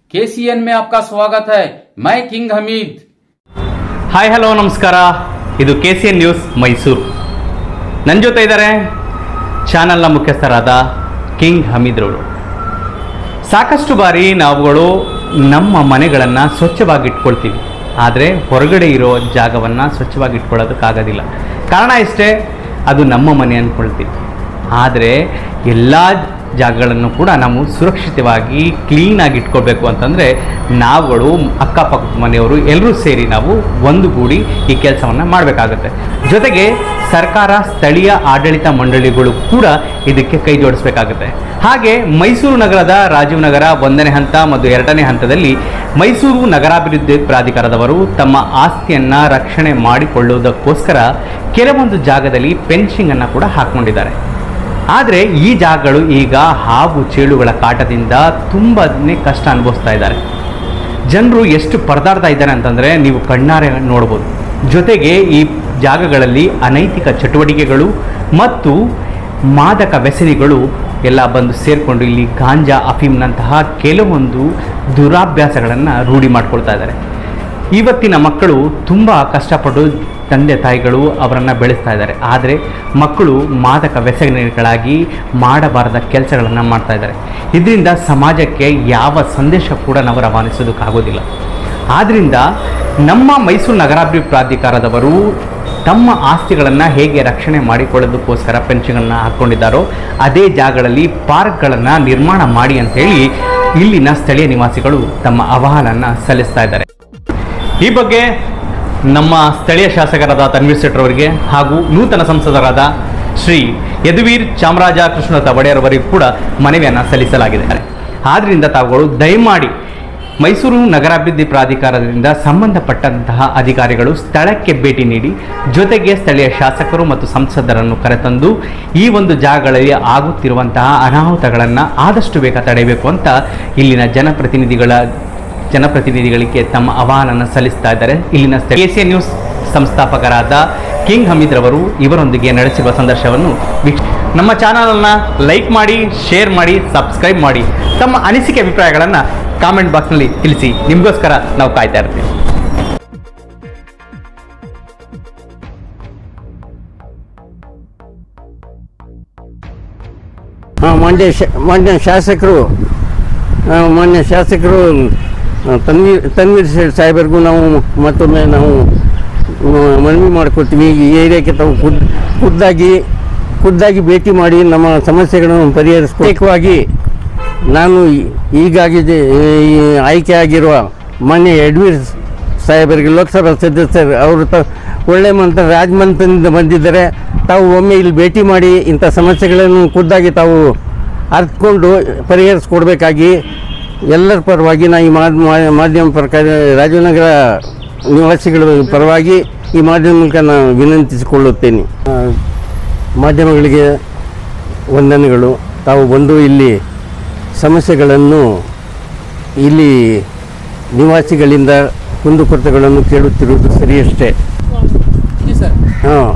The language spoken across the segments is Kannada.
केसीएन में आपका स्वागत है मैं किंग हमीद ಹಾಯ್ ಹಲೋ ನಮಸ್ಕಾರ ಇದು K C N news Mysuru ನನ್ನ ಜೊತೆ ಇದ್ದಾರೆ ಚಾನಲ್ನ ಮುಖ್ಯಸ್ಥರಾದ ಕಿಂಗ್ ಹಮೀದ್ ರವರು ಸಾಕಷ್ಟು ಬಾರಿ ನಾವುಗಳು ನಮ್ಮ ಮನೆಗಳನ್ನು ಸ್ವಚ್ಛವಾಗಿ ಇಟ್ಕೊಳ್ತೀವಿ ಆದರೆ ಹೊರಗಡೆ ಇರೋ ಜಾಗವನ್ನು ಸ್ವಚ್ಛವಾಗಿ ಇಟ್ಕೊಳ್ಳೋದಕ್ಕಾಗೋದಿಲ್ಲ ಕಾರಣ ಇಷ್ಟೇ ಅದು ನಮ್ಮ ಮನೆ ಅಂದ್ಕೊಳ್ತೀವಿ ಆದರೆ ಎಲ್ಲ ಜಾಗಗಳನ್ನು ಕೂಡ ನಾವು ಸುರಕ್ಷಿತವಾಗಿ ಕ್ಲೀನಾಗಿ ಇಟ್ಕೋಬೇಕು ಅಂತಂದರೆ ನಾವುಗಳು ಅಕ್ಕಪಕ್ಕದ ಮನೆಯವರು ಎಲ್ಲರೂ ಸೇರಿ ನಾವು ಒಂದುಗೂಡಿ ಈ ಕೆಲಸವನ್ನು ಮಾಡಬೇಕಾಗತ್ತೆ ಜೊತೆಗೆ ಸರ್ಕಾರ ಸ್ಥಳೀಯ ಆಡಳಿತ ಮಂಡಳಿಗಳು ಕೂಡ ಇದಕ್ಕೆ ಕೈ ಜೋಡಿಸಬೇಕಾಗುತ್ತೆ ಹಾಗೆ ಮೈಸೂರು ನಗರದ ರಾಜೀವ್ ನಗರ ಒಂದನೇ ಹಂತ ಮತ್ತು ಎರಡನೇ ಹಂತದಲ್ಲಿ ಮೈಸೂರು ನಗರಾಭಿವೃದ್ಧಿ ಪ್ರಾಧಿಕಾರದವರು ತಮ್ಮ ಆಸ್ತಿಯನ್ನು ರಕ್ಷಣೆ ಮಾಡಿಕೊಳ್ಳುವುದಕ್ಕೋಸ್ಕರ ಕೆಲವೊಂದು ಜಾಗದಲ್ಲಿ ಫೆನ್ಸಿಂಗನ್ನು ಕೂಡ ಹಾಕ್ಕೊಂಡಿದ್ದಾರೆ ಆದರೆ ಈ ಜಾಗಗಳು ಈಗ ಹಾವು ಚೇಳುಗಳ ಕಾಟದಿಂದ ತುಂಬನೇ ಕಷ್ಟ ಅನುಭವಿಸ್ತಾ ಇದ್ದಾರೆ ಜನರು ಎಷ್ಟು ಪರದಾಡ್ತಾ ಇದ್ದಾರೆ ಅಂತಂದರೆ ನೀವು ಕಣ್ಣಾರೆ ನೋಡ್ಬೋದು ಜೊತೆಗೆ ಈ ಜಾಗಗಳಲ್ಲಿ ಅನೈತಿಕ ಚಟುವಟಿಕೆಗಳು ಮತ್ತು ಮಾದಕ ವ್ಯಸನಿಗಳು ಎಲ್ಲ ಬಂದು ಸೇರಿಕೊಂಡು ಇಲ್ಲಿ ಗಾಂಜಾ ಅಫೀಮ್ನಂತಹ ಕೆಲವೊಂದು ದುರಾಭ್ಯಾಸಗಳನ್ನು ರೂಢಿ ಮಾಡ್ಕೊಳ್ತಾ ಇದ್ದಾರೆ ಇವತ್ತಿನ ಮಕ್ಕಳು ತುಂಬ ಕಷ್ಟಪಟ್ಟು ತಂದೆ ತಾಯಿಗಳು ಅವರನ್ನು ಬೆಳೆಸ್ತಾ ಇದ್ದಾರೆ ಆದರೆ ಮಕ್ಕಳು ಮಾದಕ ವ್ಯಸನಿಗಳಾಗಿ ಮಾಡಬಾರದ ಕೆಲಸಗಳನ್ನು ಮಾಡ್ತಾ ಇದ್ದಾರೆ ಇದರಿಂದ ಸಮಾಜಕ್ಕೆ ಯಾವ ಸಂದೇಶ ಕೂಡ ನಾವು ರವಾನಿಸೋದಕ್ಕಾಗೋದಿಲ್ಲ ಆದ್ದರಿಂದ ನಮ್ಮ ಮೈಸೂರು ನಗರಾಭಿವೃದ್ಧಿ ಪ್ರಾಧಿಕಾರದವರು ತಮ್ಮ ಆಸ್ತಿಗಳನ್ನು ಹೇಗೆ ರಕ್ಷಣೆ ಮಾಡಿಕೊಳ್ಳೋದಕ್ಕೋಸ್ಕರ ಪೆನ್ಷನ್ಗಳನ್ನು ಹಾಕ್ಕೊಂಡಿದ್ದಾರೋ ಅದೇ ಜಾಗಗಳಲ್ಲಿ ಪಾರ್ಕ್ಗಳನ್ನು ನಿರ್ಮಾಣ ಮಾಡಿ ಅಂತೇಳಿ ಇಲ್ಲಿನ ಸ್ಥಳೀಯ ನಿವಾಸಿಗಳು ತಮ್ಮ ಅಹವಾಲನ್ನು ಸಲ್ಲಿಸ್ತಾ ಇದ್ದಾರೆ ಈ ಬಗ್ಗೆ ನಮ್ಮ ಸ್ಥಳೀಯ ಶಾಸಕರಾದ ತನ್ವೀರ್ ಶೆಟ್ಟರ್ ಅವರಿಗೆ ಹಾಗೂ ನೂತನ ಸಂಸದರಾದ ಶ್ರೀ ಯದುವೀರ್ ಚಾಮರಾಜ ಕೃಷ್ಣದತ್ತ ಒಡೆಯರ್ ಅವರಿಗೂ ಕೂಡ ಮನವಿಯನ್ನು ಸಲ್ಲಿಸಲಾಗಿದೆ ಆದ್ದರಿಂದ ತಾವುಗಳು ದಯಮಾಡಿ ಮೈಸೂರು ನಗರಾಭಿವೃದ್ಧಿ ಪ್ರಾಧಿಕಾರದಿಂದ ಸಂಬಂಧಪಟ್ಟಂತಹ ಅಧಿಕಾರಿಗಳು ಸ್ಥಳಕ್ಕೆ ಭೇಟಿ ನೀಡಿ ಜೊತೆಗೆ ಸ್ಥಳೀಯ ಶಾಸಕರು ಮತ್ತು ಸಂಸದರನ್ನು ಕರೆತಂದು ಈ ಒಂದು ಜಾಗಗಳಲ್ಲಿ ಆಗುತ್ತಿರುವಂತಹ ಅನಾಹುತಗಳನ್ನು ಆದಷ್ಟು ಬೇಗ ತಡೆಯಬೇಕು ಅಂತ ಇಲ್ಲಿನ ಜನಪ್ರತಿನಿಧಿಗಳ ಜನಪ್ರತಿನಿಧಿಗಳಿಗೆ ತಮ್ಮ ಆಹ್ವಾನವನ್ನು ಸಲ್ಲಿಸ್ತಾ ಇದ್ದಾರೆ ಇಲ್ಲಿನ ಕೆ ಸಿ ನ್ಯೂಸ್ ಸಂಸ್ಥಾಪಕರಾದ ಕಿಂಗ್ ಹಮೀದ್ ರವರು ಇವರೊಂದಿಗೆ ನಡೆಸಿರುವ ಸಂದರ್ಶನವನ್ನು ವೀಕ್ಷ ನಮ್ಮ ಚಾನಲನ್ನು ಲೈಕ್ ಮಾಡಿ ಶೇರ್ ಮಾಡಿ ಸಬ್ಸ್ಕ್ರೈಬ್ ಮಾಡಿ ತಮ್ಮ ಅನಿಸಿಕೆ ಅಭಿಪ್ರಾಯಗಳನ್ನು ಕಾಮೆಂಟ್ ಬಾಕ್ಸ್ನಲ್ಲಿ ತಿಳಿಸಿ ನಿಮಗೋಸ್ಕರ ನಾವು ಕಾಯ್ತಾ ಇರ್ತೀವಿ ಹಾಂ ಮಂಡ್ಯ ಶ ಮಂಡ್ಯ ಶಾಸಕರು ಆ, ಮಾನ್ಯ ಶಾಸಕರು ಆ, ತನ್ವೀರ್ ತನ್ವೀರ್ ಶೇ- ಸಾಹೇಬರಿಗೂ ನಾವು ಮತ್ತೊಮ್ಮೆ ನಾವು ಆ, ಮನವಿ ಮಾಡಿಕೊಡ್ತೀವಿ ಈ ಏರಿಯಾಕ್ಕೆ ತಾವು ಖುದ್ ಖುದ್ದಾಗಿ ಖುದ್ದಾಗಿ ಭೇಟಿ ಮಾಡಿ ನಮ್ಮ ಸಮಸ್ಯೆಗಳನ್ನು ಪರಿಹರಿಸಬೇಕಾಗಿ ನಾನು ಈ- ಈಗಾಗಿದೆ ಈ ಆಯ್ಕೆ ಆಗಿರುವ ಮಾನ್ಯ ಯಡ್ವೀರ್ ಸಾಹೇಬರಿಗೆ ಲೋಕಸಭಾ ಸದಸ್ಯರು ಅವರು ತ ಒಳ್ಳೆ ಮಂತ್ರ ರಾಜಮಂತ್ರದಿಂದ ಬಂದಿದ್ದಾರೆ ತಾವು ಒಮ್ಮೆ ಇಲ್ಲಿ ಭೇಟಿ ಮಾಡಿ ಇಂಥ ಸಮಸ್ಯೆಗಳನ್ನು ಖುದ್ದಾಗಿ ತಾವು ಅರ್ಥಕೊಂಡು ಪರಿಹರಿಸ್ಕೊಡ್ಬೇಕಾಗಿ ಎಲ್ಲರ ಪರವಾಗಿ ನಾ ಈ ಮಾದ್- ಮಾ- ಮಾಧ್ಯಮ ಪ್ರಕಾರ ರಾಜನಗರ ನಿವಾಸಿಗಳ ಪರವಾಗಿ ಈ ಮಾಧ್ಯಮ ಮೂಲಕ ನಾನು ವಿನಂತಿಸಿಕೊಳ್ಳುತ್ತೇನೆ ಆ, ಮಾಧ್ಯಮಗಳಿಗೆ ವಂದನೆಗಳು ತಾವು ಬಂದು ಇಲ್ಲಿ ಸಮಸ್ಯೆಗಳನ್ನು ಇಲ್ಲಿ ನಿವಾಸಿಗಳಿಂದ ಕುಂದುಕೊರತೆಗಳನ್ನು ಕೇಳುತ್ತಿರುವುದು ಸರಿಯಷ್ಟೇ ಸರ್ ಹಾಂ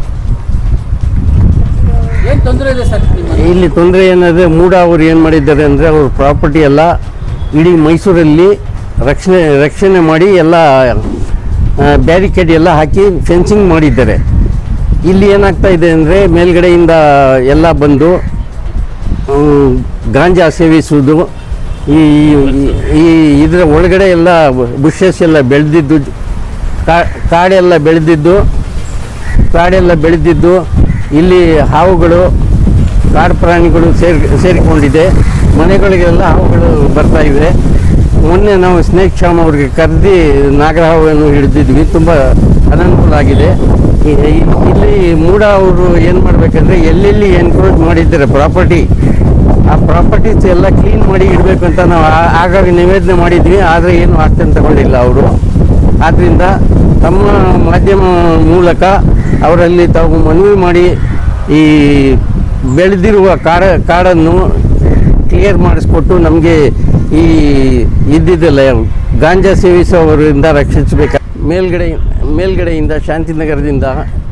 ಏನ್ ತೊಂದರೆ ಇದೆ ಸರ್ ಇಲ್ಲಿ ತೊಂದರೆ ಏನಂದರೆ ಮೂಡ ಅವರು ಏನು ಮಾಡಿದ್ದಾರೆ ಅಂದರೆ ಅವ್ರ ಪ್ರಾಪರ್ಟಿ ಎಲ್ಲ ಇಡೀ ಮೈಸೂರಲ್ಲಿ ರಕ್ಷಣೆ ರಕ್ಷಣೆ ಮಾಡಿ ಎಲ್ಲ ಬ್ಯಾರಿಕೇಡ್ ಎಲ್ಲ ಹಾಕಿ ಫೆನ್ಸಿಂಗ್ ಮಾಡಿದ್ದಾರೆ ಇಲ್ಲಿ ಏನಾಗ್ತಾ ಇದೆ ಅಂದರೆ ಮೇಲ್ಗಡೆಯಿಂದ ಎಲ್ಲ ಬಂದು ಹ್ಮ್, ಗಾಂಜಾ ಸೇವಿಸುವುದು ಈ ಈ- ಈ ಇದರ ಒಳಗಡೆ ಎಲ್ಲ ಬುಷಸ್ ಎಲ್ಲ ಬೆಳೆದಿದ್ದು ಕಾ- ಕಾಡೆಲ್ಲ ಬೆಳೆದಿದ್ದು ಕಾಡೆಲ್ಲ ಬೆಳೆದಿದ್ದು ಇಲ್ಲಿ ಹಾವುಗಳು ಕಾಡು ಪ್ರಾಣಿಗಳು ಸೇರಿ ಸೇರಿಕೊಂಡಿದೆ ಮನೆಗಳಿಗೆಲ್ಲ ಹಾವುಗಳು ಬರ್ತಾ ಇವೆ ಮೊನ್ನೆ ನಾವು ಸ್ನೇಕ್ ಶಾಮ್ ಅವ್ರಿಗೆ ಕರೆದಿ ನಾಗರಹಾವನ್ನು ಹಿಡಿದಿದ್ವಿ ತುಂಬ ಅನನುಕೂಲ ಆಗಿದೆ ಈ- ಈ- ಇಲ್ಲಿ ಮೂಡ ಅವರು ಏನು ಮಾಡಬೇಕಂದ್ರೆ ಎಲ್ಲೆಲ್ಲಿ ಎನ್ಕ್ರೋಚ್ ಮಾಡಿದ್ದಾರೆ ಪ್ರಾಪರ್ಟಿ ಆ ಪ್ರಾಪರ್ಟೀಸ್ ಎಲ್ಲ ಕ್ಲೀನ್ ಮಾಡಿ ಇಡಬೇಕು ಅಂತ ನಾವು ಆ- ಆಗಾಗ ನಿವೇದನೆ ಮಾಡಿದ್ವಿ ಆದರೆ ಏನು ಆಕ್ಷನ್ ತಗೊಂಡಿಲ್ಲ ಅವರು ಆದ್ದರಿಂದ ತಮ್ಮ ಮಾಧ್ಯಮ ಮೂಲಕ ಅವರಲ್ಲಿ ತಾವು ಮನವಿ ಮಾಡಿ ಈ ಬೆಳೆದಿರುವ ಕಾಡ ಕಾಡನ್ನು ಕ್ಲಿಯರ್ ಮಾಡಿಸ್ಕೊಟ್ಟು ನಮಗೆ ಈ ಇದ್ದಿದ್ದಲ್ಲ ಗಾಂಜಾ ಸೇವಿಸುವವರಿಂದ ರಕ್ಷಿಸಬೇಕು ಮೇಲ್ಗಡೆ ಮೇಲ್ಗಡೆಯಿಂದ ಶಾಂತಿನಗರದಿಂದ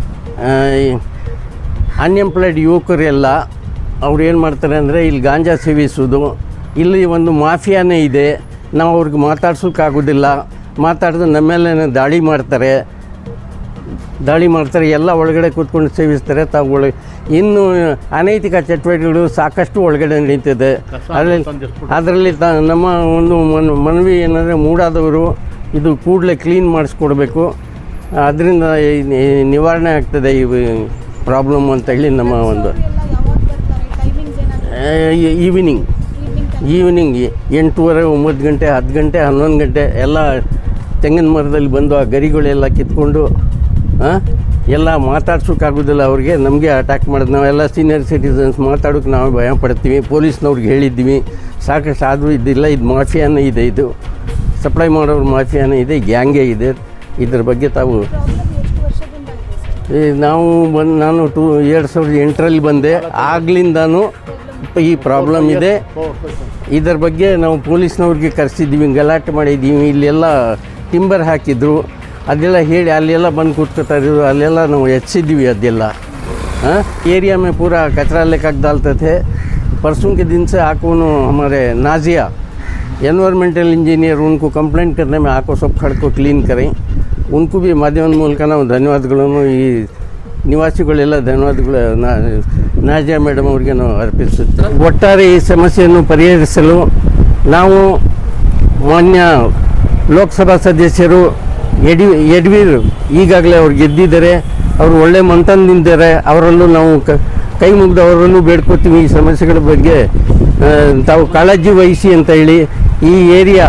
ಅನ್ಎಂಪ್ಲಾಯ್ಡ್ ಯುವಕರೆಲ್ಲ ಅವ್ರು ಏನು ಮಾಡ್ತಾರೆ ಅಂದರೆ ಇಲ್ಲಿ ಗಾಂಜಾ ಸೇವಿಸುವುದು ಇಲ್ಲಿ ಒಂದು ಮಾಫಿಯಾನೇ ಇದೆ ನಾವು ಅವ್ರಿಗೆ ಮಾತಾಡ್ಸೋಕ್ಕಾಗೋದಿಲ್ಲ ಮಾತಾಡಿದ್ರೆ ನಮ್ಮ ಮೇಲೆ ದಾಳಿ ಮಾಡ್ತಾರೆ ದಾಳಿ ಮಾಡ್ತಾರೆ ಎಲ್ಲ ಒಳಗಡೆ ಕೂತ್ಕೊಂಡು ಸೇವಿಸ್ತಾರೆ ತಾವು ಒಳಗೆ ಇನ್ನು ಅನೈತಿಕ ಚಟುವಟಿಕೆಗಳು ಸಾಕಷ್ಟು ಒಳಗಡೆ ನಡೀತಿದೆ ಅದರಲ್ಲಿ ಅದರಲ್ಲಿ ತ ನಮ್ಮ ಒಂದು ಮನ್ ಮನವಿ ಏನಂದರೆ ಮೂಡಾದವರು ಇದು ಕೂಡಲೇ ಕ್ಲೀನ್ ಮಾಡಿಸ್ಕೊಡ್ಬೇಕು ಅದರಿಂದ ನಿವಾರಣೆ ಆಗ್ತದೆ ಈ ಪ್ರಾಬ್ಲಮ್ ಅಂತ ಹೇಳಿ ನಮ್ಮ ಒಂದು ಈವ್ನಿಂಗ್ ಈವ್ನಿಂಗ್ ಎಂಟೂವರೆ ಒಂಬತ್ತು ಗಂಟೆ ಹತ್ತು ಗಂಟೆ ಹನ್ನೊಂದು ಗಂಟೆ ಎಲ್ಲ ತೆಂಗಿನ ಮರದಲ್ಲಿ ಬಂದು ಆ ಗರಿಗಳೆಲ್ಲ ಕಿತ್ಕೊಂಡು ಆ, ಎಲ್ಲ ಮಾತಾಡ್ಸೋಕ್ಕಾಗೋದಿಲ್ಲ ಅವ್ರಿಗೆ ನಮಗೆ ಅಟ್ಯಾಕ್ ಮಾಡೋದು ನಾವೆಲ್ಲ ಸೀನಿಯರ್ ಸಿಟಿಸನ್ಸ್ ಮಾತಾಡೋಕೆ ನಾವು ಭಯ ಪಡ್ತೀವಿ ಪೊಲೀಸ್ನವ್ರಿಗೆ ಹೇಳಿದ್ದೀವಿ ಸಾಕಷ್ಟು ಆದರೂ ಇದಿಲ್ಲ ಇದು ಮಾಫಿಯಾನೇ ಇದೆ ಇದು ಸಪ್ಲೈ ಮಾಡೋರು ಮಾಫಿಯಾನೇ ಇದೆ ಗ್ಯಾಂಗೇ ಇದೆ ಇದ್ರ ಬಗ್ಗೆ ತಾವು ಈ ನಾವು ಬಂದು ನಾನು ಟೂ ಎರಡು ಸಾವಿರದ ಎಂಟರಲ್ಲಿ ಬಂದೆ ಆಗ್ಲಿಂದಾನು ಈ ಪ್ರಾಬ್ಲಮ್ ಇದೆ ಇದರ ಬಗ್ಗೆ ನಾವು ಪೊಲೀಸ್ನವ್ರಿಗೆ ಕರೆಸಿದ್ದೀವಿ ಗಲಾಟೆ ಮಾಡಿದ್ದೀವಿ ಇಲ್ಲೆಲ್ಲ ಟಿಂಬರ್ ಹಾಕಿದ್ರು ಅದೆಲ್ಲ ಹೇಳಿ ಅಲ್ಲೆಲ್ಲ ಬಂದು ಕೂತ್ಕೊತಾ ಇದ್ರು ಅಲ್ಲೆಲ್ಲ ನಾವು ಎಚ್ಚಿದ್ದೀವಿ ಅದೆಲ್ಲ हाँ एरिया में पूरा कचरा लेकर डालते थे परसों के दिन से आको हमारे नाजिया एनवायरमेंटल इंजीनियर उनको कंप्लेंट करने में आको सब खड़ को क्लीन करें उनको भी ಮಾಧ್ಯಮದ ಮೂಲಕ ನಾವು ಧನ್ಯವಾದಗಳನ್ನು ಈ ನಿವಾಸಿಗಳೆಲ್ಲ ಧನ್ಯವಾದಗಳು ನಾ ನಾಜಿಯಾ ಮೇಡಮ್ ಅವರಿಗೆ ನಾವು ಅರ್ಪಿಸುತ್ತೇವೆ ಒಟ್ಟಾರೆ ಈ ಸಮಸ್ಯೆಯನ್ನು ಪರಿಹರಿಸಲು ನಾವು ಮಾನ್ಯ ಲೋಕಸಭಾ ಸದಸ್ಯರು ಯಡಿ ಯಡ್ವೀರ್ ಈಗಾಗಲೇ ಅವ್ರು ಗೆದ್ದಿದ್ದಾರೆ ಅವರು ಒಳ್ಳೆ ಮಂತನದಿಂದಿದ್ದಾರೆ ಅವರಲ್ಲೂ ನಾವು ಕ ಕೈ ಮುಗಿದು ಅವರಲ್ಲೂ ಬೇಡ್ಕೋತೀವಿ ಈ ಸಮಸ್ಯೆಗಳ ಬಗ್ಗೆ ಆ, ತಾವು ಕಾಳಜಿ ವಹಿಸಿ ಅಂತ ಹೇಳಿ ಈ ಏರಿಯಾ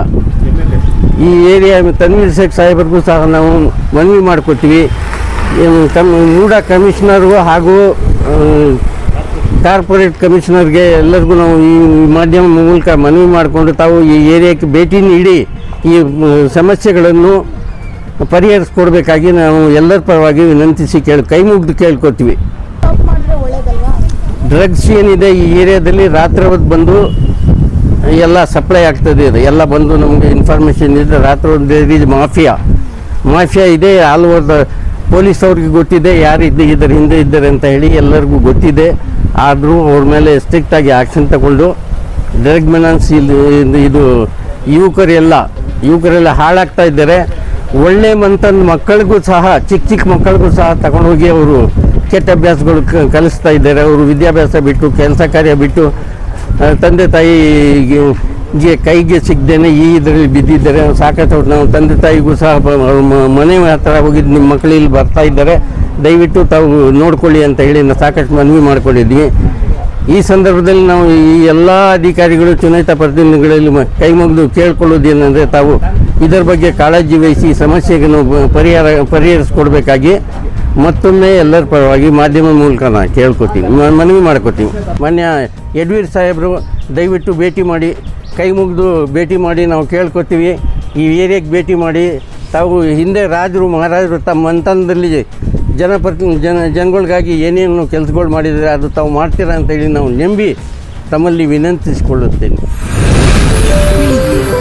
ಈ ಏರಿಯಾ ತನ್ವೀರ್ ಶೇಖ್ ಸಾಹೇಬರಿಗೂ ಸಹ ನಾವು ಮನವಿ ಮಾಡ್ಕೋತೀವಿ ಏನು ಕಮ್ ಮೂಡ ಕಮಿಷನರು ಹಾಗೂ ಆ, ಕಾರ್ಪೊರೇಟ್ ಕಮಿಷನರ್ಗೆ ಎಲ್ಲರಿಗೂ ನಾವು ಈ ಮಾಧ್ಯಮ ಮೂಲಕ ಮನವಿ ಮಾಡಿಕೊಂಡು ತಾವು ಈ ಏರಿಯಾಕ್ಕೆ ಭೇಟಿ ನೀಡಿ ಈ ಮ್, ಸಮಸ್ಯೆಗಳನ್ನು ಪರಿಹರಿಸ್ಕೊಡ್ಬೇಕಾಗಿ ನಾವು ಎಲ್ಲರ ಪರವಾಗಿ ವಿನಂತಿಸಿ ಕೇಳಿ ಕೈ ಮುಗಿದು ಕೇಳ್ಕೊತೀವಿ ಸ್ಟಾಪ್ ಮಾಡಿದ್ರೆ ಒಳ್ಳೇದಲ್ವಾ ಡ್ರಗ್ಸ್ ಏನಿದೆ ಈ ಏರಿಯಾದಲ್ಲಿ ರಾತ್ರಿ ಹೊತ್ತು ಬಂದು ಎಲ್ಲ ಸಪ್ಲೈ ಆಗ್ತದೆ ಇದು ಎಲ್ಲ ಬಂದು ನಮಗೆ ಇನ್ಫಾರ್ಮೇಷನ್ ಇದೆ ರಾತ್ರಿ ಹೊತ್ತು ಇದು ಮಾಫಿಯಾ ಮಾಫಿಯಾ ಇದೆ ಆಲ್ ಓವರ್ ದ ಪೊಲೀಸ್ ಅವ್ರಿಗೆ ಗೊತ್ತಿದೆ ಯಾರು ಇದ್ದು ಇದರ ಹಿಂದೆ ಇದ್ದಾರೆ ಅಂತ ಹೇಳಿ ಎಲ್ಲರಿಗೂ ಗೊತ್ತಿದೆ ಆದರೂ ಅವ್ರ ಮೇಲೆ ಸ್ಟ್ರಿಕ್ಟಾಗಿ ಆ್ಯಕ್ಷನ್ ತಗೊಂಡು ಡ್ರಗ್ ಮೆನಾನ್ಸ್ ಇಲ್ಲಿ ಇದು- ಇದು ಯುವಕರೆಲ್ಲ ಯುವಕರೆಲ್ಲ ಹಾಳಾಗ್ತಾ ಇದ್ದಾರೆ ಒಳ್ಳೆ ಮಂತಂದು ಮಕ್ಕಳಿಗೂ ಸಹ ಚಿಕ್ಕ ಚಿಕ್ಕ ಮಕ್ಕಳಿಗೂ ಸಹ ತಗೊಂಡೋಗಿ ಅವರು ಕೆಟ್ಟ ಅಭ್ಯಾಸಗಳು ಕ- ಕಲಿಸ್ತಾ ಇದ್ದಾರೆ ಅವರು ವಿದ್ಯಾಭ್ಯಾಸ ಬಿಟ್ಟು ಕೆಲಸ ಕಾರ್ಯ ಬಿಟ್ಟು ಆ, ತಂದೆ ತಾಯಿಗೆ ಗೆ ಕೈಗೆ ಸಿಗದೇನೆ ಈ ಇದರಲ್ಲಿ ಬಿದ್ದಿದ್ದಾರೆ ಸಾಕಷ್ಟು ಅವ್ರು ನಾವು ತಂದೆ ತಾಯಿಗೂ ಸಹ ಪ- ಅವ್ರ ಮ- ಮನೆ ಹತ್ರ ಹೋಗಿದ್ದು ನಿಮ್ಮ ಮಕ್ಕಳು ಇಲ್ಲಿ ಬರ್ತಾ ಇದ್ದಾರೆ ದಯವಿಟ್ಟು ತಾವು ನೋಡ್ಕೊಳ್ಳಿ ಅಂತ ಹೇಳಿ ನಾವು ಸಾಕಷ್ಟು ಮನವಿ ಮಾಡ್ಕೊಂಡಿದ್ವಿ ಈ ಸಂದರ್ಭದಲ್ಲಿ ನಾವು ಈ ಎಲ್ಲ ಅಧಿಕಾರಿಗಳು ಚುನಾಯಿತ ಪ್ರತಿನಿಧಿಗಳಲ್ಲಿ ಮ- ಕೈ ಮುಗಿದು ಕೇಳ್ಕೊಳ್ಳೋದೇನೆಂದರೆ ತಾವು ಇದರ ಬಗ್ಗೆ ಕಾಳಜಿ ವಹಿಸಿ ಈ ಸಮಸ್ಯೆಗೆ ನಾವು ಬ- ಪರಿಹಾರ ಪರಿಹರಿಸ್ಕೊಡ್ಬೇಕಾಗಿ ಮತ್ತೊಮ್ಮೆ ಎಲ್ಲರ ಪರವಾಗಿ ಮಾಧ್ಯಮ ಮೂಲಕ ನಾನು ಕೇಳ್ಕೊತೀನಿ ಮ- ಮನವಿ ಮಾಡ್ಕೊತೀನಿ ಮಾನ್ಯ ಯಡ್ವೀರ್ ಸಾಹೇಬರು ದಯವಿಟ್ಟು ಭೇಟಿ ಮಾಡಿ ಕೈ ಮುಗಿದು ಭೇಟಿ ಮಾಡಿ ನಾವು ಕೇಳ್ಕೊತೀವಿ ಈ ಏರಿಯಾಗೆ ಭೇಟಿ ಮಾಡಿ ತಾವು ಹಿಂದೆ ರಾಜರು ಮಹಾರಾಜರು ತಮ್ಮ ಮಂತನದಲ್ಲಿ ಜನಪ್ರತಿ ಜನ ಜನಗಳಿಗಾಗಿ ಏನೇನು ಕೆಲಸಗಳು ಮಾಡಿದರೆ ಅದು ತಾವು ಮಾಡ್ತೀರಾ ಅಂತ ಹೇಳಿ ನಾವು ನಂಬಿ ತಮ್ಮಲ್ಲಿ ವಿನಂತಿಸಿಕೊಳ್ಳುತ್ತೇನೆ